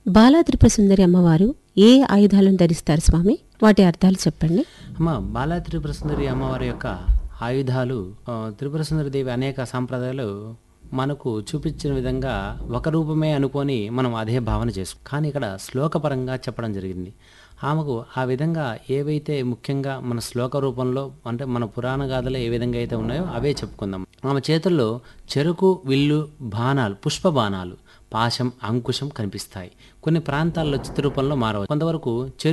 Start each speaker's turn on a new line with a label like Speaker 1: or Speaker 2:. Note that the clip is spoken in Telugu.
Speaker 1: బాలా త్రిపుర సుందరి అమ్మవారు ఏ ఆయుధాలను ధరిస్తారు స్వామి వాటి అర్థాలు చెప్పండి
Speaker 2: అమ్మ బాలా త్రిపుర సుందరి అమ్మవారి యొక్క ఆయుధాలు ఆ, త్రిపుర సుందరి దేవి అనేక సాంప్రదాయాలు మనకు చూపించిన విధంగా ఒక రూపమే అనుకొని మనం అదే భావన చేసుకో కానీ ఇక్కడ శ్లోకపరంగా చెప్పడం జరిగింది ఆమెకు ఆ విధంగా ఏవైతే ముఖ్యంగా మన శ్లోక రూపంలో అంటే మన పురాణ గాథలో ఏ విధంగా అయితే ఉన్నాయో అవే చెప్పుకుందాం ఆమె చేతుల్లో చెరుకు విల్లు బాణాలు పుష్ప బాణాలు పాశం అంకుశం కనిపిస్తాయి కొన్ని ప్రాంతాల్లో చిత్రరూపంలో మారవచ్చు కొంతవరకు చెరు